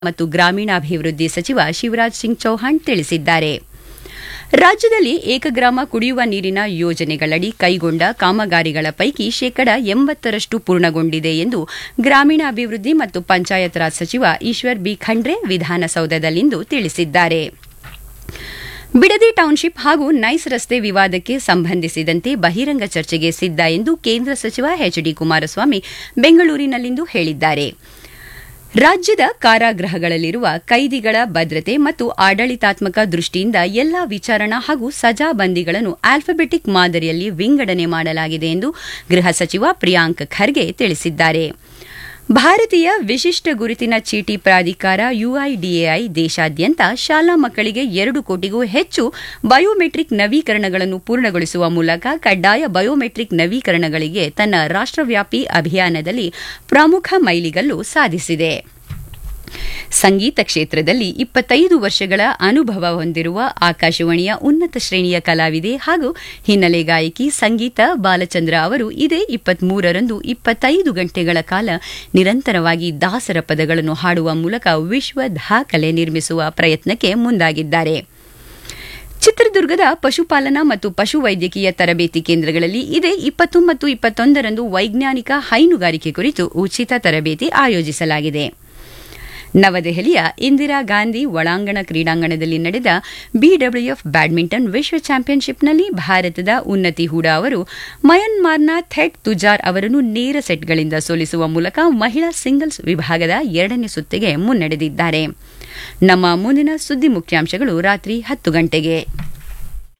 ಮತ್ತು ಗ್ರಾಮೀಣಾಭಿವೃದ್ಧಿ ಸಚಿವ ಶಿವರಾಜ್ ಸಿಂಗ್ ಚೌಹಾಣ್ ತಿಳಿಸಿದ್ದಾರೆ ರಾಜ್ಯದಲ್ಲಿ ಏಕಗ್ರಾಮ ಕುಡಿಯುವ ನೀರಿನ ಯೋಜನೆಗಳಡಿ ಕೈಗೊಂಡ ಕಾಮಗಾರಿಗಳ ಪೈಕಿ ಶೇಕಡ ಎಂಬತ್ತರಷ್ಟು ಪೂರ್ಣಗೊಂಡಿದೆ ಎಂದು ಗ್ರಾಮೀಣಾಭಿವೃದ್ಧಿ ಮತ್ತು ಪಂಚಾಯತ್ ರಾಜ್ ಸಚಿವ ಈಶ್ವರ್ ಬಿ ಖಂಡ್ರೆ ವಿಧಾನಸೌಧದಲ್ಲಿಂದು ತಿಳಿಸಿದ್ದಾರೆ ಬಿಡದಿ ಟೌನ್ಶಿಪ್ ಹಾಗೂ ನೈಸ್ ರಸ್ತೆ ವಿವಾದಕ್ಕೆ ಸಂಬಂಧಿಸಿದಂತೆ ಬಹಿರಂಗ ಚರ್ಚೆಗೆ ಸಿದ್ದ ಎಂದು ಕೇಂದ್ರ ಸಚಿವ ಎಚ್ ಡಿ ಕುಮಾರಸ್ವಾಮಿ ಬೆಂಗಳೂರಿನಲ್ಲಿಂದು ಹೇಳಿದ್ದಾರೆ ರಾಜ್ಯದ ಕಾರಾಗೃಹಗಳಲ್ಲಿರುವ ಕೈದಿಗಳ ಭದ್ರತೆ ಮತ್ತು ಆಡಳಿತಾತ್ಮಕ ದೃಷ್ಟಿಯಿಂದ ಎಲ್ಲಾ ವಿಚಾರಣಾ ಹಾಗೂ ಸಜಾ ಬಂದಿಗಳನ್ನು ಆಲ್ಫಾಬೆಟಿಕ್ ಮಾದರಿಯಲ್ಲಿ ವಿಂಗಡಣೆ ಮಾಡಲಾಗಿದೆ ಎಂದು ಗೃಹ ಸಚಿವ ಪ್ರಿಯಾಂಕ್ ಖರ್ಗೆ ತಿಳಿಸಿದ್ದಾರೆ ಭಾರತೀಯ ವಿಶಿಷ್ಟ ಗುರುತಿನ ಚೀಟಿ ಪ್ರಾಧಿಕಾರ ಯುಐಡಿಎಐ ದೇಶಾದ್ಯಂತ ಶಾಲಾ ಮಕ್ಕಳಿಗೆ ಎರಡು ಕೋಟಿಗೂ ಹೆಚ್ಚು ಬಯೋಮೆಟ್ರಿಕ್ ನವೀಕರಣಗಳನ್ನು ಪೂರ್ಣಗೊಳಿಸುವ ಮೂಲಕ ಕಡ್ಡಾಯ ಬಯೋಮೆಟ್ರಿಕ್ ನವೀಕರಣಗಳಿಗೆ ತನ್ನ ರಾಷ್ಟ್ರವ್ಯಾಪಿ ಅಭಿಯಾನದಲ್ಲಿ ಪ್ರಮುಖ ಮೈಲಿಗಲ್ಲು ಸಾಧಿಸಿದೆ ಸಂಗೀತ ಕ್ಷೇತ್ರದಲ್ಲಿ ಇಪ್ಪತ್ತೈದು ವರ್ಷಗಳ ಅನುಭವ ಹೊಂದಿರುವ ಆಕಾಶವಾಣಿಯ ಉನ್ನತ ಶ್ರೇಣಿಯ ಕಲಾವಿದೆ ಹಾಗೂ ಹಿನ್ನೆಲೆ ಗಾಯಕಿ ಸಂಗೀತ ಬಾಲಚಂದ್ರ ಅವರು ಇದೇ ಇಪ್ಪತ್ಮೂರರಂದು ಇಪ್ಪತ್ತೈದು ಗಂಟೆಗಳ ಕಾಲ ನಿರಂತರವಾಗಿ ದಾಸರ ಪದಗಳನ್ನು ಹಾಡುವ ಮೂಲಕ ವಿಶ್ವ ದಾಖಲೆ ನಿರ್ಮಿಸುವ ಪ್ರಯತ್ನಕ್ಕೆ ಮುಂದಾಗಿದ್ದಾರೆ ಚಿತ್ರದುರ್ಗದ ಪಶುಪಾಲನಾ ಮತ್ತು ಪಶುವೈದ್ಯಕೀಯ ತರಬೇತಿ ಕೇಂದ್ರಗಳಲ್ಲಿ ಇದೇ ಇಪ್ಪತ್ತು ಮತ್ತು ಇಪ್ಪತ್ತೊಂದರಂದು ವೈಜ್ಞಾನಿಕ ಹೈನುಗಾರಿಕೆ ಕುರಿತು ಉಚಿತ ತರಬೇತಿ ಆಯೋಜಿಸಲಾಗಿದೆ ನವದೆಹಲಿಯ ಇಂದಿರಾ ಗಾಂಧಿ ಒಳಾಂಗಣ ಕ್ರೀಡಾಂಗಣದಲ್ಲಿ ನಡೆದ ಬಿಡಬ್ಲ್ಯೂಎಫ್ ಬ್ಯಾಡ್ಮಿಂಟನ್ ವಿಶ್ವ ಚಾಂಪಿಯನ್ಶಿಪ್ನಲ್ಲಿ ಭಾರತದ ಉನ್ನತಿ ಹೂಡಾ ಅವರು ಮಯನ್ಮಾರ್ನ ಥೆಟ್ ತುಜಾರ್ ಅವರನ್ನು ನೇರ ಸೆಟ್ಗಳಿಂದ ಸೋಲಿಸುವ ಮೂಲಕ ಮಹಿಳಾ ಸಿಂಗಲ್ಸ್ ವಿಭಾಗದ ಎರಡನೇ ಸುತ್ತಿಗೆ ಮುನ್ನಡೆದಿದ್ದಾರೆ ನಮ್ಮ ಮುಂದಿನ ಸುದ್ದಿ ಮುಖ್ಯಾಂಶಗಳು ರಾತ್ರಿ ಹತ್ತು ಗಂಟೆಗೆ